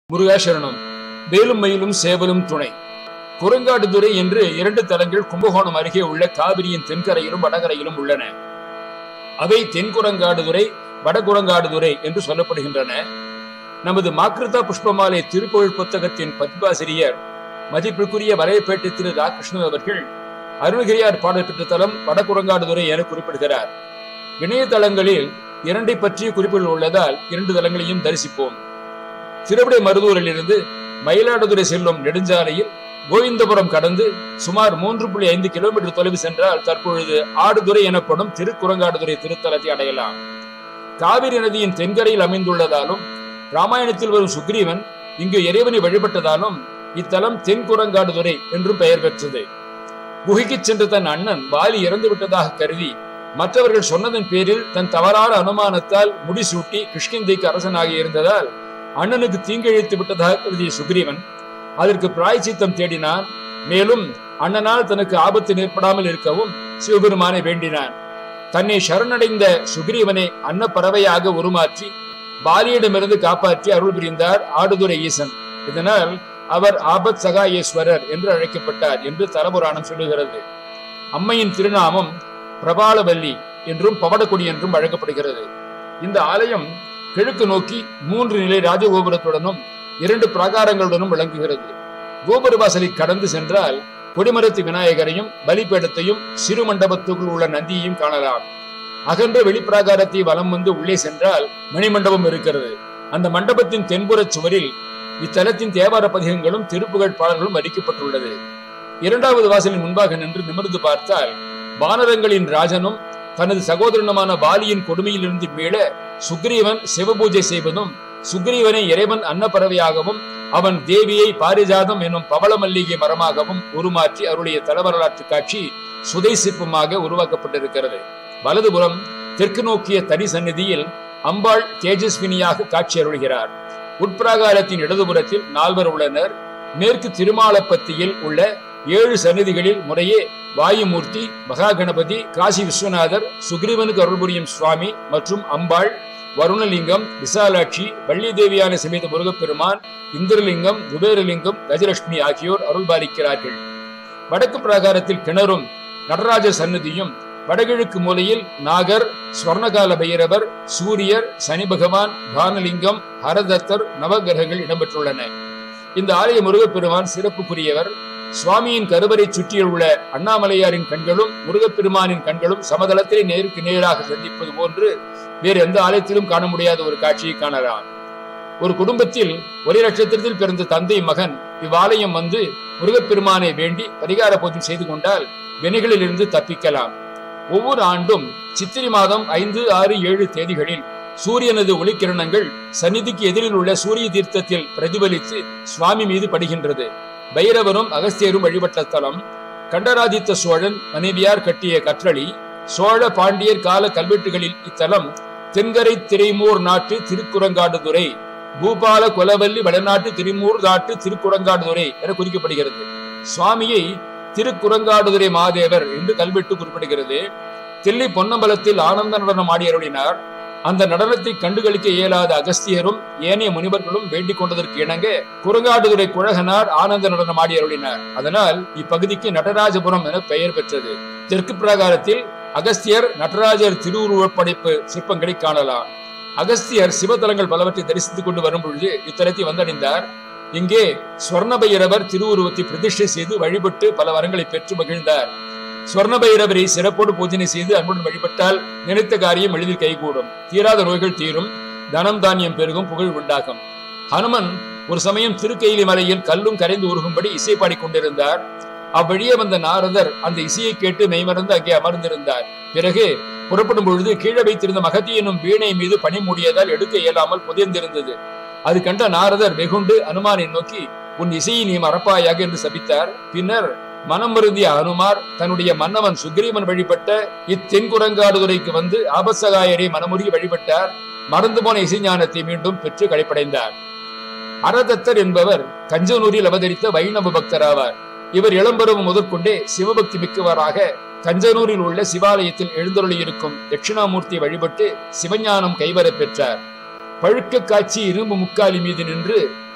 முருகாசரணம் வேலும் மயிலும் சேவலும் துணை குரங்காடுதுறை என்று இரண்டு தலங்கள் கும்பகோணம் அருகே உள்ள காவிரியின் தென்கரையிலும் வடகரையிலும் உள்ளன அவை தென்குரங்காடுதுறை வடகுரங்காடுதுறை என்று சொல்லப்படுகின்றன நமது மாக்கிருதா புஷ்பமாலை திருப்புகழ் புத்தகத்தின் பதிப்பாசிரியர் மதிப்பிற்குரிய வலையப்பேட்டை திரு ராகிருஷ்ணன் அவர்கள் அருணகிரியார் பாடல் பெற்ற தலம் வடகுரங்காடுதுறை என குறிப்பிடுகிறார் இணையதளங்களில் இரண்டை பற்றிய குறிப்புகள் உள்ளதால் இரண்டு தலங்களையும் தரிசிப்போம் திருவிடை மருதூரிலிருந்து மயிலாடுதுறை செல்லும் நெடுஞ்சாலையில் கோவிந்தபுரம் கடந்து சுமார் மூன்று புள்ளி ஐந்து கிலோமீட்டர் தொலைவு சென்றால் தற்பொழுது ஆடுதுறை எனப்படும் திருக்குரங்காடுதுறை திருத்தலத்தை அடையலாம் காவிரி நதியின் தென்கரையில் அமைந்துள்ளதாலும் ராமாயணத்தில் வரும் சுக்ரீவன் இங்கு இறைவனை வழிபட்டதாலும் இத்தலம் தென்குரங்காடுதுறை என்றும் பெயர் பெற்றது குகைக்கு சென்ற தன் அண்ணன் வாலி இறந்து விட்டதாக கருதி மற்றவர்கள் சொன்னதன் பேரில் தன் தவறான அனுமானத்தால் முடிசூட்டி கிருஷ்ணந்தைக்கு அரசனாகி இருந்ததால் அண்ணனுக்கு தீங்கிழைத்து விட்டதாக கருதிய சுக்ரீவன் அதற்கு பிராய்ச்சித்தம் தேடினான் மேலும் அண்ணனால் தனக்கு ஆபத்து ஏற்படாமல் இருக்கவும் சிவபெருமானை வேண்டினான் தன்னை சரணடைந்த சுக்ரீவனை அன்னப்பறவையாக உருமாற்றி பாலியிடமிருந்து காப்பாற்றி அருள் புரிந்தார் ஆடுதுறை ஈசன் இதனால் அவர் ஆபத் சகாயேஸ்வரர் என்று அழைக்கப்பட்டார் என்று தலபுராணம் சொல்லுகிறது அம்மையின் திருநாமம் பிரபாலவல்லி என்றும் பவடக்குடி என்றும் அழைக்கப்படுகிறது இந்த ஆலயம் கிழக்கு நோக்கி மூன்று நிலை ராஜகோபுரத்துடனும் இரண்டு பிராகாரங்களுடனும் விளங்குகிறது கோபுர வாசலை கடந்து சென்றால் கொடிமரத்து விநாயகரையும் பலிபீடத்தையும் சிறு மண்டபத்துக்குள் உள்ள நந்தியையும் காணலாம் அகன்ற வெளிப்பிராகாரத்தை வலம் வந்து உள்ளே சென்றால் மணிமண்டபம் இருக்கிறது அந்த மண்டபத்தின் தென்புறச் சுவரில் இத்தலத்தின் தேவார பதிகங்களும் திருப்புகழ் பாடல்களும் அறிக்கப்பட்டுள்ளது இரண்டாவது வாசலின் முன்பாக நின்று நிமிர்ந்து பார்த்தால் வானரங்களின் ராஜனும் தனது சகோதரனுமான பாலியின் கொடுமையிலிருந்து மீள சுக்ரீவன் சிவபூஜை செய்வதும் சுக்ரீவனை இறைவன் அன்னப்பறவையாகவும் அவன் தேவியை பாரிஜாதம் என்னும் பவள மல்லிகை மரமாகவும் உருமாற்றி அவருடைய தலவரலாற்று காட்சி சுதை சிற்பமாக உருவாக்கப்பட்டிருக்கிறது வலதுபுறம் தெற்கு நோக்கிய தனி சந்நிதியில் அம்பாள் தேஜஸ்வினியாக காட்சி அருள்கிறார் உட்பிராகாரத்தின் இடதுபுறத்தில் நால்வர் உள்ளனர் மேற்கு திருமாலப்பத்தியில் உள்ள ஏழு சந்நிதிகளில் முறையே வாயுமூர்த்தி மகா கணபதி காசி விஸ்வநாதர் சுக்ரீவனுக்கு அருள் புரியும் சுவாமி மற்றும் அம்பாள் வருணலிங்கம் விசாலாட்சி வள்ளி தேவியான சமேத முருகப்பெருமான் இந்திரலிங்கம் குபேரலிங்கம் கஜலட்சுமி ஆகியோர் அருள் பாலிக்கிறார்கள் வடக்கு பிராகாரத்தில் கிணறும் நடராஜர் சன்னதியும் வடகிழக்கு மூலையில் நாகர் ஸ்வர்ணகால பைரவர் சூரியர் சனி பகவான் பானலிங்கம் ஹரதத்தர் நவகிரகங்கள் இடம்பெற்றுள்ளன இந்த ஆலய முருகப்பெருமான் சிறப்புக்குரியவர் சுவாமியின் கருவறை சுற்றியுள்ள அண்ணாமலையாரின் கண்களும் முருகப்பெருமானின் கண்களும் சமதளத்திலே நேருக்கு நேராக சந்திப்பது போன்று வேறு எந்த ஆலயத்திலும் காண முடியாத ஒரு காட்சியை காணலாம் ஒரு குடும்பத்தில் ஒரே நட்சத்திரத்தில் பிறந்த தந்தை மகன் இவ்வாலயம் வந்து முருகப்பெருமானை வேண்டி பரிகார பூஜை செய்து கொண்டால் வினைகளில் இருந்து தப்பிக்கலாம் ஒவ்வொரு ஆண்டும் சித்திரை மாதம் ஐந்து ஆறு ஏழு தேதிகளில் சூரியனது ஒளிக்கிரணங்கள் சந்நிதிக்கு எதிரில் உள்ள சூரிய தீர்த்தத்தில் பிரதிபலித்து சுவாமி மீது படுகின்றது பைரவரும் அகஸ்தியரும் வழிபட்ட தலம் கண்டராதித்த சோழன் மனைவியார் கட்டிய கற்றளி சோழ பாண்டியர் கால கல்வெட்டுகளில் இத்தலம் தென்கரை திரைமூர் நாட்டு திருக்குறங்காடுதுறை பூபால கொலவல்லி வடநாட்டு திரிமூர் நாட்டு திருக்குறங்காடுதுறை என குறிக்கப்படுகிறது சுவாமியை திருக்குறங்காடுதுறை மாதேவர் என்று கல்வெட்டு குறிப்பிடுகிறது தில்லி பொன்னம்பலத்தில் ஆனந்த நடனம் ஆடி அருளினார் அந்த நடனத்தை கண்டுகளிக்க இயலாத அகஸ்தியரும் ஏனைய முனிவர்களும் வேண்டிக் கொண்டதற்கு இணங்க குரங்காடுதுறை குழகனார் ஆனந்த நடனம் ஆடி அருளினார் அதனால் இப்பகுதிக்கு நடராஜபுரம் என பெயர் பெற்றது தெற்கு பிரகாரத்தில் அகஸ்தியர் நடராஜர் திருவுருவப் படைப்பு சிற்பங்களை காணலாம் அகஸ்தியர் சிவத்தலங்கள் பலவற்றை தரிசித்துக் கொண்டு வரும் பொழுது இத்தலத்தை வந்தடைந்தார் இங்கே ஸ்வர்ணபைரவர் திருவுருவத்தை பிரதிஷ்டை செய்து வழிபட்டு பல வரங்களை பெற்று மகிழ்ந்தார் ஸ்வர்ணபைரவரை சிறப்போடு பூஜனை செய்து அன்புடன் வழிபட்டால் நினைத்த காரியம் எளிதில் கைகூடும் தீராத நோய்கள் தீரும் தனம் தானியம் பெருகும் புகழ் உண்டாகும் ஹனுமன் ஒரு சமயம் திருக்கையிலி மலையில் கல்லும் கரைந்து உருகும்படி இசை பாடிக்கொண்டிருந்தார் அவ்வழியே வந்த நாரதர் அந்த இசையை கேட்டு மெய்மறந்து அங்கே அமர்ந்திருந்தார் பிறகு புறப்படும் பொழுது கீழே வைத்திருந்த மகதி எனும் வீணை மீது பனி மூடியதால் எடுக்க இயலாமல் புதைந்திருந்தது அது கண்ட நாரதர் வெகுண்டு அனுமானை நோக்கி உன் இசையை நீ மறப்பாயாக என்று சபித்தார் பின்னர் மனம் வருந்திய அனுமார் தன்னுடைய மன்னவன் சுக்ரீவன் வழிபட்ட இத்தென்குரங்காடுதுறைக்கு வந்து ஆபத்சகாயரை மனமுருகி வழிபட்டார் மறந்து போன இசைஞானத்தை மீண்டும் பெற்று களைப்படைந்தார் அரதத்தர் என்பவர் கஞ்சனூரில் அவதரித்த வைணவ பக்தர் ஆவார் இவர் இளம்பருவம் முதற்கொண்டே சிவபக்தி மிக்கவராக கஞ்சனூரில் உள்ள சிவாலயத்தில் எழுந்தருளியிருக்கும் தட்சிணாமூர்த்தியை வழிபட்டு சிவஞானம் கைவரப் பெற்றார் பழுக்க காட்சி இரும்பு முக்காலி மீது நின்று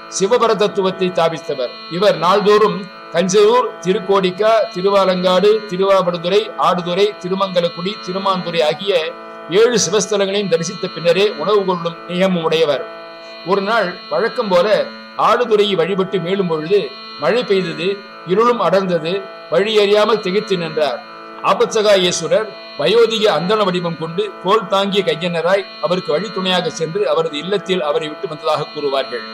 சிவபர தத்துவத்தை தாபித்தவர் இவர் நாள்தோறும் தஞ்சையூர் திருக்கோடிக்கா திருவாலங்காடு திருவாவடுதுறை ஆடுதுறை திருமங்கலக்குடி திருமாந்துறை ஆகிய ஏழு சிவஸ்தலங்களையும் தரிசித்த பின்னரே உணவு கொள்ளும் நியமம் உடையவர் ஒரு நாள் வழக்கம் போல ஆடுதுறையை வழிபட்டு மேலும் பொழுது மழை பெய்தது இருளும் அடர்ந்தது வழி அறியாமல் திகைத்து நின்றார் ஆபத்சகாயேஸ்வரர் வயோதிக அந்தன வடிவம் கொண்டு கோல் தாங்கிய கையனராய் அவருக்கு வழி துணையாக சென்று அவரது இல்லத்தில் அவரை விட்டு வந்ததாக கூறுவார்கள்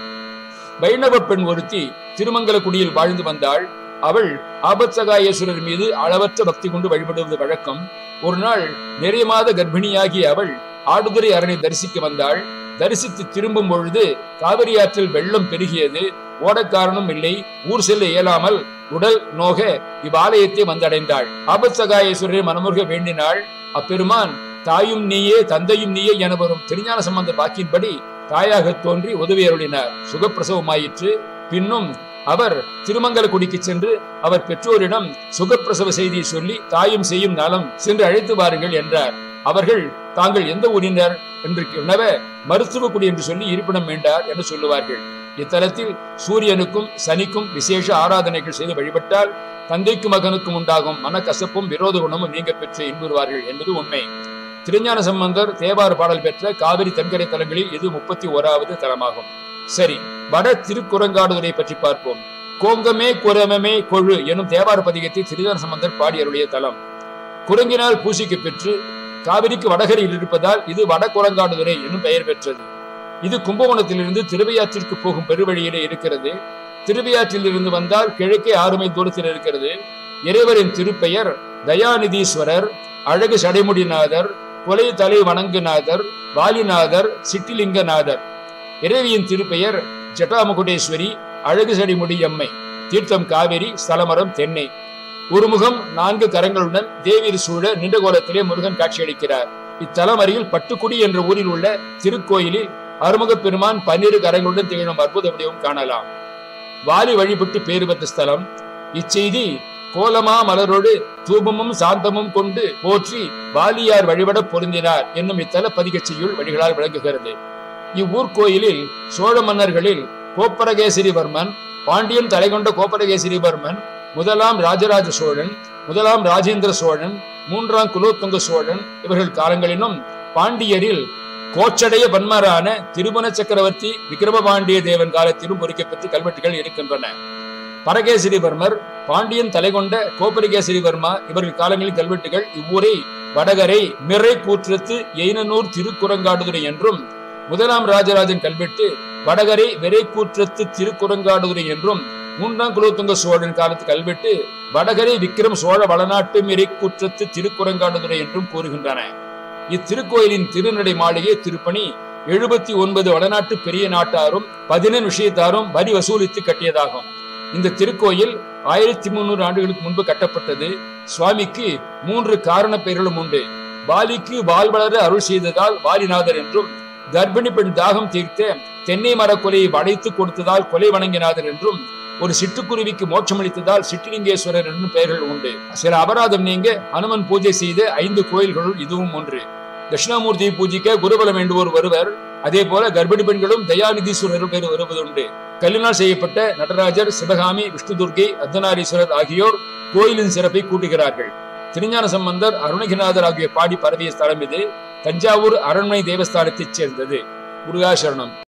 வைணவ பெண் ஒருத்தி திருமங்கலக்குடியில் வாழ்ந்து வந்தாள் அவள் ஆபத்சகாயேஸ்வரர் மீது அளவற்ற பக்தி கொண்டு வழிபடுவது வழக்கம் ஒரு நாள் நிறைய மாத கர்ப்பிணியாகிய அவள் ஆடுதுறை அரணை தரிசிக்க வந்தாள் தரிசித்து திரும்பும் பொழுது காவிரி ஆற்றில் வெள்ளம் பெருகியது ஓடக்காரனும் இல்லை ஊர் செல்ல இயலாமல் உடல் நோக இவ்வாலயத்தை வந்தடைந்தாள் ஆபத்சகாயேஸ்வரரை மனமுருக வேண்டினாள் அப்பெருமான் தாயும் நீயே தந்தையும் நீயே என வரும் திருஞான சம்பந்த பாக்கின்படி தாயாக தோன்றி உதவி அருளினார் சுகப்பிரசவமாயிற்று பின்னும் அவர் திருமங்கலக்குடிக்கு சென்று அவர் பெற்றோரிடம் சுகப்பிரசவ செய்தியை சொல்லி தாயும் செய்யும் நலம் சென்று அழைத்து வாருங்கள் என்றார் அவர்கள் தாங்கள் எந்த ஊரினர் என்று வினவ மருத்துவக்குடி என்று சொல்லி இருப்பிடம் வேண்டார் என்று சொல்லுவார்கள் இத்தலத்தில் சூரியனுக்கும் சனிக்கும் விசேஷ ஆராதனைகள் செய்து வழிபட்டால் தந்தைக்கும் மகனுக்கும் உண்டாகும் மனக்கசப்பும் விரோத குணமும் நீங்க பெற்று இன்புறுவார்கள் என்பது உண்மை திருஞான சம்பந்தர் தேவார பாடல் பெற்ற காவிரி தென்கரை தலங்களில் இது முப்பத்தி ஓராவது தலமாகும் சரி வட திருக்குறங்காடுதுறை பற்றி பார்ப்போம் கோங்கமே குரமமே கொழு எனும் தேவார பதிகத்தை திருஞான சம்பந்தர் பாடி அருளிய தலம் குரங்கினால் பூசிக்கு பெற்று காவிரிக்கு வடகரையில் இருப்பதால் இது வட குரங்காடுதுறை எனும் பெயர் பெற்றது இது கும்பகோணத்திலிருந்து திருவையாற்றிற்கு போகும் பெருவழியிலே இருக்கிறது திருவையாற்றில் இருந்து வந்தால் கிழக்கே ஆறு மைல் தூரத்தில் இருக்கிறது இறைவரின் திருப்பெயர் தயாநிதீஸ்வரர் அழகு சடைமுடிநாதர் கொலை தலை வணங்குநாதர் வாலிநாதர் சிட்டிலிங்கநாதர் இறைவியின் திருப்பெயர் ஜட்டாமுகுடேஸ்வரி அழகு சடைமுடி அம்மை தீர்த்தம் காவிரி ஸ்தலமரம் தென்னை ஒரு முகம் நான்கு கரங்களுடன் தேவியர் சூழ நின்ற கோலத்திலே முருகன் காட்சியளிக்கிறார் இத்தலம் அருகில் பட்டுக்குடி என்ற ஊரில் உள்ள திருக்கோயிலில் அருமுகப் பெருமான் பன்னிரு கரங்களுடன் திகழும் அற்புத வடிவம் காணலாம் வாலி வழிபட்டு பேறு பெற்ற ஸ்தலம் இச்செய்தி கோலமா மலரோடு தூபமும் சாந்தமும் கொண்டு போற்றி வாலியார் வழிபட பொருந்தினார் என்னும் இத்தல பதிகச் செய்யுள் வழிகளால் விளங்குகிறது இவ்வூர் கோயிலில் சோழ மன்னர்களில் கோப்பரகேசரிவர்மன் பாண்டியன் தலைகொண்ட கோப்பரகேசரிவர்மன் முதலாம் ராஜராஜ சோழன் முதலாம் ராஜேந்திர சோழன் மூன்றாம் குலோத்துங்க சோழன் இவர்கள் காலங்களிலும் பாண்டியரில் கோச்சடைய பன்மரான திருமண சக்கரவர்த்தி விக்ரமபாண்டிய தேவன் காலத்திலும் பொறிக்கப்பெற்று கல்வெட்டுகள் இருக்கின்றன பரகேசரிவர்மர் பாண்டியன் தலைகொண்ட கோப்பரகேசரிவர்மா இவர்கள் காலங்களில் கல்வெட்டுகள் இவ்வூரை வடகரை மிறை கூற்றத்து எயினனூர் திருக்குறங்காடுதுறை என்றும் முதலாம் ராஜராஜன் கல்வெட்டு வடகரை விரை கூற்றத்து திருக்குறங்காடுதுறை என்றும் மூன்றாம் குலோத்துங்க சோழன் காலத்து கல்வெட்டு வடகரை விக்ரம் சோழ வளநாட்டு மிரை கூற்றத்து திருக்குறங்காடுதுறை என்றும் கூறுகின்றன இத்திருக்கோயிலின் திருநடை மாளிகை திருப்பணி எழுபத்தி ஒன்பது வடநாட்டு பெரிய நாட்டாரும் பதினெண் விஷயத்தாரும் வரி வசூலித்து கட்டியதாகும் இந்த திருக்கோயில் ஆயிரத்தி முன்னூறு ஆண்டுகளுக்கு முன்பு கட்டப்பட்டது சுவாமிக்கு மூன்று காரண பெயர்களும் உண்டு வாலிக்கு வால் வளர அருள் செய்ததால் வாலிநாதர் என்றும் கர்ப்பிணி பெண் தாகம் தீர்த்த தென்னை மரக் கொலையை வளைத்து கொடுத்ததால் கொலை வணங்கினாதர் என்றும் ஒரு சிட்டுக்குருவிக்கு மோட்சமளித்ததால் சிட்டிலிங்கேஸ்வரர் என்னும் பெயர்கள் உண்டு சில அபராதம் நீங்க ஹனுமன் பூஜை செய்த ஐந்து கோயில்களுள் இதுவும் ஒன்று தட்சிணாமூர்த்தியை பூஜிக்க குருபலம் வேண்டுவோர் வருவர் அதே போல கர்ப்பிணி பெண்களும் தயாநிதீஸ்வரர் பேர் வருவதுண்டு கல்லினால் செய்யப்பட்ட நடராஜர் சிவகாமி விஷ்ணு துர்கை அர்த்தநாரீஸ்வரர் ஆகியோர் கோயிலின் சிறப்பை கூட்டுகிறார்கள் திருஞான சம்பந்தர் அருணகிநாதர் ஆகிய பாடி பரவிய ஸ்தலம் இது தஞ்சாவூர் அரண்மனை தேவஸ்தானத்தைச் சேர்ந்தது முருகாசரணம்